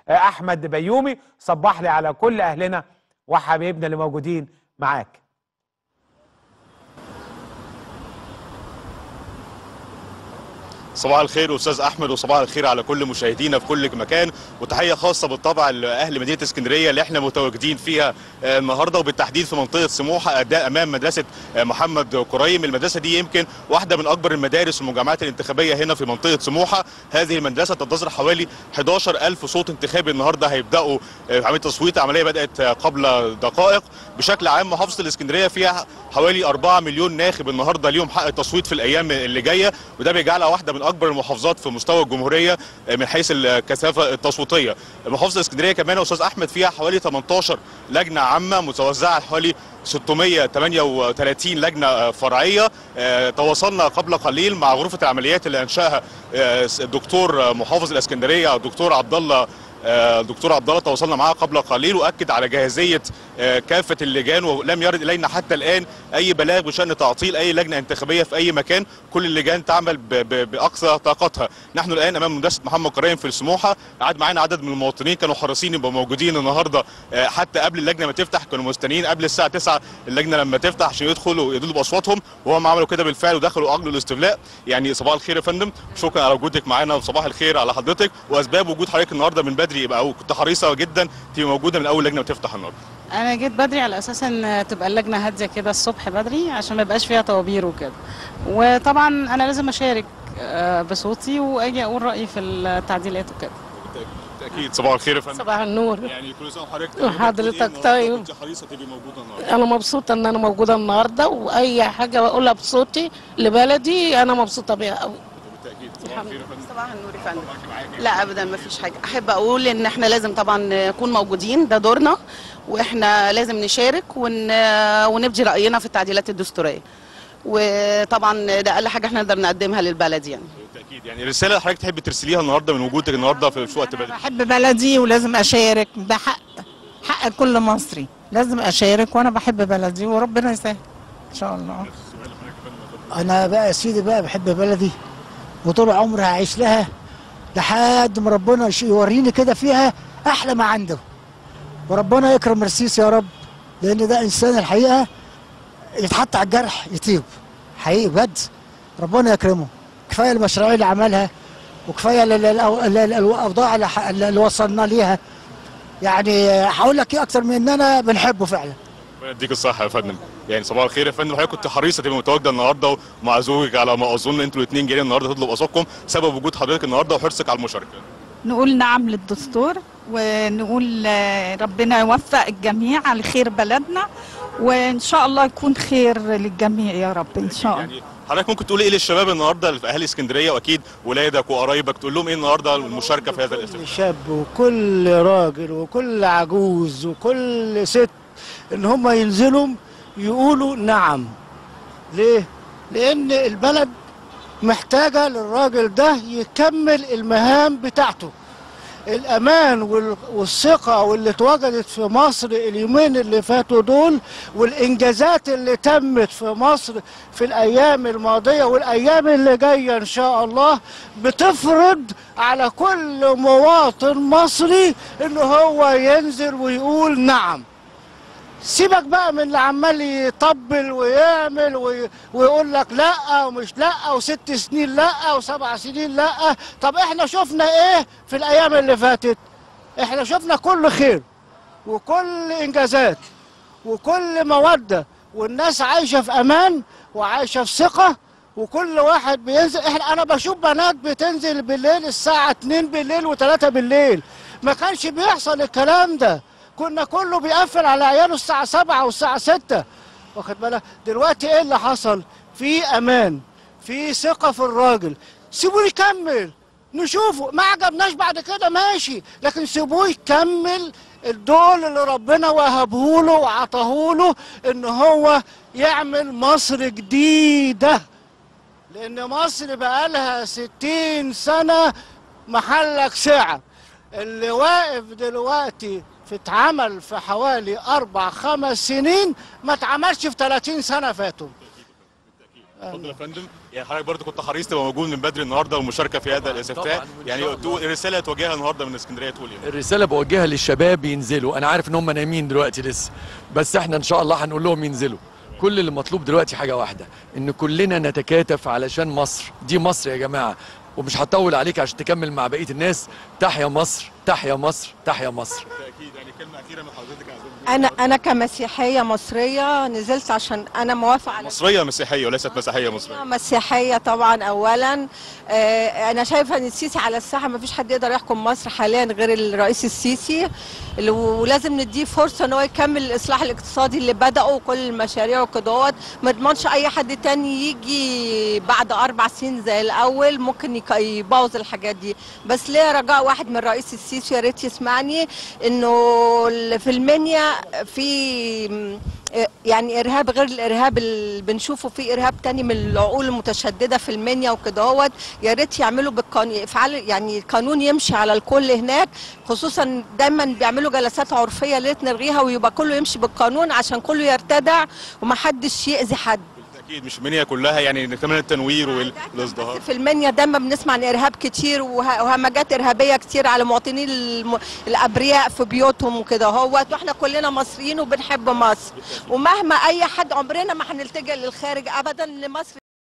احمد بيومي صبح لي على كل اهلنا وحبايبنا اللي موجودين معاك صباح الخير استاذ احمد وصباح الخير على كل مشاهدينا في كل مكان وتحيه خاصه بالطبع لاهل مدينه اسكندريه اللي احنا متواجدين فيها آه، النهارده وبالتحديد في منطقه سموحه أداء امام مدرسه آه، محمد كريم المدرسه دي يمكن واحده من اكبر المدارس والمجامعات الانتخابيه هنا في منطقه سموحه هذه المدرسه تنتظر حوالي 11000 صوت انتخابي النهارده هيبداوا آه، عمليه تصويت عمليه بدات آه، قبل دقائق بشكل عام محافظه الاسكندريه فيها حوالي 4 مليون ناخب النهارده ليهم حق التصويت في الايام اللي جايه وده بيجعلها واحده من اكبر المحافظات في مستوى الجمهوريه من حيث الكثافه التصويتيه. محافظه الاسكندريه كمان يا استاذ احمد فيها حوالي 18 لجنه عامه متوزعه على حوالي 638 لجنه فرعيه آه، تواصلنا قبل قليل مع غرفه العمليات اللي انشاها آه، الدكتور محافظ الاسكندريه الدكتور عبد الله آه، الدكتور عبد الله تواصلنا معاه قبل قليل واكد على جاهزيه آه، كافه اللجان ولم يرد الينا حتى الان اي بلاغ بشان تعطيل اي لجنه انتخابيه في اي مكان كل اللجان تعمل ب- ب- باقصى طاقتها نحن الان امام مدرسه محمد كريم في السموحه قعد معانا عدد من المواطنين كانوا حريصين يبقوا موجودين النهارده آه، حتى قبل اللجنه ما تفتح كانوا مستنيين قبل الساعه 9 اللجنه لما تفتح عشان يدخلوا يدلوا باصواتهم وهم عملوا كده بالفعل ودخلوا اجلوا الاستفلاء يعني صباح الخير يا فندم شكرا على وجودك معانا وصباح الخير على حضرتك واسباب وجود حضرتك النهارده من بدري يبقى أو كنت حريصه جدا تبقى موجوده من اول لجنه وتفتح النهارده انا جيت بدري على اساس ان تبقى اللجنه هاديه كده الصبح بدري عشان ما يبقاش فيها طوابير وكده وطبعا انا لازم اشارك آه، بصوتي واجي اقول رايي في التعديلات وكده اكيد صباح الخير يا فندم صباح النور يعني كل سنه وحضرتك وحضرتك طيب. كنت حريصه تبقي موجوده النهارده انا مبسوطه ان انا موجوده النهارده واي حاجه بقولها بصوتي لبلدي انا مبسوطه بيها قوي بالتاكيد صباح الخير يا فندم صباح النور يا فندم لا ابدا ما فيش حاجه احب اقول ان احنا لازم طبعا نكون موجودين ده دورنا واحنا لازم نشارك ون... ونبدي راينا في التعديلات الدستوريه وطبعا ده اقل حاجه احنا نقدر نقدمها للبلد يعني بالتاكيد يعني رساله اللي حضرتك تحب ترسليها النهارده من وجودك النهارده في في وقت بدري بحب بلدي ولازم اشارك ده حق حق كل مصري لازم اشارك وانا بحب بلدي وربنا يسهل ان شاء الله انا بقى يا سيدي بقى بحب بلدي وطول عمري هعيش لها لحد ما ربنا يش- يوريني كده فيها احلى ما عنده وربنا يكرم رسيس يا رب لان ده انسان الحقيقه يتحط على الجرح يطيب حقيقي بجد ربنا يكرمه كفايه المشاريع اللي عملها وكفايه ال- ال- الأو- ال- ال- الاوضاع اللي ح- اللي وصلنا ليها يعني هقول لك ايه اكتر من ان انا بنحبه فعلا ربنا يديك الصحه يا فندم يعني صباح الخير يا فندم حضرتك كنت حريصه تبقى متواجده النهارده ومع زوجك على ما اظن انتوا الاثنين جايين النهارده تطلبوا اصواتكم سبب وجود حضرتك النهارده وحرصك على المشاركه نقول نعم للدستور ونقول آه، ربنا يوفق الجميع لخير بلدنا وان شاء الله يكون خير للجميع يا رب ان شاء الله يعني حضرتك ممكن تقول ايه للشباب النهارده اللي في اهالي اسكندريه واكيد ولادك وقرايبك تقول لهم ايه النهارده المشاركه في هذا الاستفتاء كل شاب وكل راجل وكل عجوز وكل ست ان هم ينزلوا يقولوا نعم ليه لان البلد محتاجه للراجل ده يكمل المهام بتاعته الامان وال- والثقه واللي اتوجدت في مصر اليومين اللي فاتوا دول والانجازات اللي تمت في مصر في الايام الماضيه والايام اللي جايه ان شاء الله بتفرض على كل مواطن مصري ان هو ينزل ويقول نعم سيبك بقى من اللي عمال يطبل ويعمل وي... ويقول لك لا ومش لا وست سنين لا وسبع سنين لا طب احنا شفنا ايه في الايام اللي فاتت احنا شفنا كل خير وكل انجازات وكل موده والناس عايشه في امان وعايشه في ثقه وكل واحد بينزل احنا انا بشوف بنات بتنزل بالليل الساعه 2 بالليل و3 بالليل ما كانش بيحصل الكلام ده كنا كله بيقفل على عياله الساعه 7 والساعه 6 واخد بالك دلوقتي ايه اللي حصل في امان في ثقه في الراجل سيبوه يكمل نشوفه ما عجبناش بعد كده ماشي لكن سيبوه يكمل الدول اللي ربنا وهبهوله وعطاهوله ان هو يعمل مصر جديده لان مصر بقالها ستين سنه محلك سعر اللي واقف دلوقتي في اتعمل في حوالي اربع خمس سنين ما اتعملش في 30 سنه فاتوا اتفضل يا فندم يعني حضرتك برضه كنت حريص تبقى موجود من بدري النهارده والمشاركه في هذا الاستفتاء طبعاً، وإن يعني شاء الله. تقول- الرساله توجهها النهارده من اسكندريه تقول ايه؟ الرساله بوجهها للشباب ينزلوا انا عارف ان هم نايمين دلوقتي لسه بس احنا ان شاء الله هنقول لهم ينزلوا كل اللي مطلوب دلوقتي حاجه واحده ان كلنا نتكاتف علشان مصر دي مصر يا جماعه ومش هطول عليك عشان تكمل مع بقيه الناس تحيا مصر تحيا مصر تحيا مصر بالتاكيد يعني كلمه اخيره من حضرتك يا انا انا كمسيحيه مصريه نزلت عشان انا موافقه على مصريه مسيحيه وليست مسيحيه مصريه مسيحيه طبعا اولا آه، انا شايفه ان السيسي على الساحه ما فيش حد يقدر يحكم مصر حاليا غير الرئيس السيسي اللي- ولازم نديه فرصه ان هو يكمل الاصلاح الاقتصادي اللي بداه وكل المشاريع وكدهوت ما يضمنش اي حد تاني يجي بعد اربع سنين زي الاول ممكن يك- يبوظ الحاجات دي بس ليه رجاء واحد من الرئيس السيسي يا ريت يسمعني انه ال- في المنيا في يعني ارهاب غير الارهاب اللي بنشوفه في ارهاب تاني من العقول المتشدده في المنيا وكده هوت يا ريت يعملوا بالقانون يفعل يعني القانون يمشي على الكل هناك خصوصا دايما بيعملوا جلسات عرفيه يا ريت نلغيها ويبقى كله يمشي بالقانون عشان كله يرتدع ومحدش يأذي حد بالتاكيد مش منيا كلها يعني كمان التنوير والازدهار في المنيا دايما بنسمع عن ارهاب كتير وه- وهمجات ارهابيه كتير على مواطنين الم... الابرياء في بيوتهم وكده هوت واحنا كلنا مصريين وبنحب مصر ومهما اي حد عمرنا ما هنلتجئ للخارج ابدا لمصر